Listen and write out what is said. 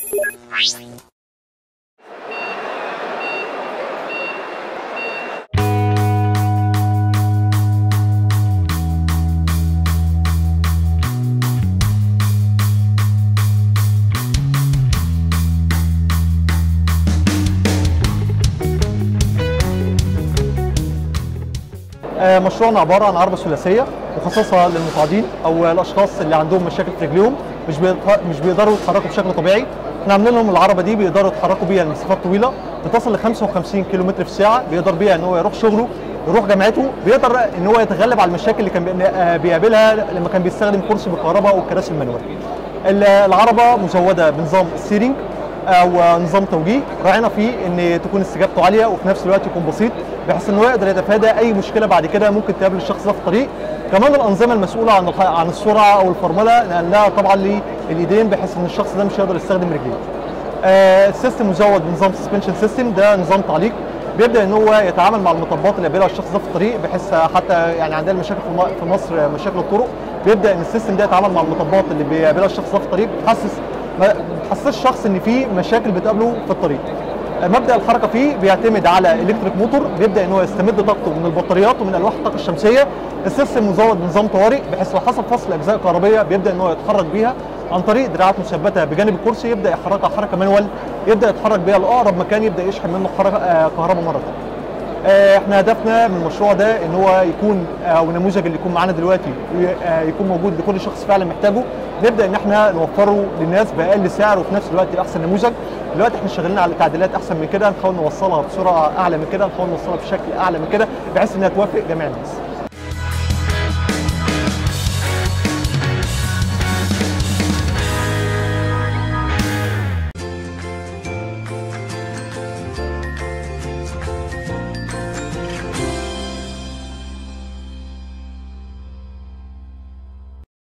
آه، مشروعنا عباره عن عربه ثلاثيه مخصصه للمصعدين او الاشخاص اللي عندهم مشاكل في رجليهم مش بيط- مش بيقدروا يتحركوا بشكل طبيعي احنا عاملين لهم العربه دي بيقدروا يتحركوا بيها لمسافات طويله بتصل ل 55 كيلو متر في الساعه بيقدر بيها ان هو يروح شغله يروح جامعته بيقدر ان هو يتغلب على المشاكل اللي كان بي- آه، بيقابلها لما كان بيستخدم كرسي بالكهرباء او الكراسي المانوال ال- العربه مزوده بنظام ستيرنج او نظام توجيه راعينا فيه ان تكون استجابته عاليه وفي نفس الوقت يكون بسيط بحيث ان هو يقدر يتفادى اي مشكله بعد كده ممكن تقابل الشخص ده في الطريق كمان الانظمه المسؤوله عن الح- عن السرعه او الفرمله نقلناها طبعا للايدين بحيث ان الشخص ده مش هيقدر يستخدم رجليه آه، السيستم مزود بنظام سسبنشن سيستم ده نظام تعليق بيبدا ان هو يتعامل مع المطبات اللي بيقابلها الشخص ده في الطريق بحيث حتى يعني عندنا مشاكل في م- في مصر مشاكل الطرق بيبدا ان السيستم ده يتعامل مع المطبات اللي بيقابلها الشخص ده في الطريق بتحسس ما بتحسسش الشخص ان في مشاكل بتقابله في الطريق آه، مبدا الحركه فيه بيعتمد على الكتريك موتور بيبدا ان هو يستمد طاقته من البطاريات ومن الواح الطاقه الشمسيه السيستم مزود بنظام طوارئ بحيث لو حصل فصل اجزاء كهربيه بيبدا ان هو يتحرك بيها عن طريق دراعات مثبته بجانب الكرسي يبدا يحركها حركه مانوال يبدا يتحرك بيها لاقرب مكان يبدا يشحن منه حركه آه، كهرباء مره ثانيه آه، احنا هدفنا من المشروع ده ان هو يكون آه، او النموذج اللي يكون معانا دلوقتي ي- آه، يكون موجود لكل شخص فعلا محتاجه نبدا ان احنا نوفره للناس باقل سعر وفي نفس الوقت احسن نموذج دلوقتي احنا شغالين على تعديلات احسن من كده نحاول نوصلها بسرعه اعلى من كده نحاول نوصلها بشكل اعلى من كده بحيث انها توافق جميع الناس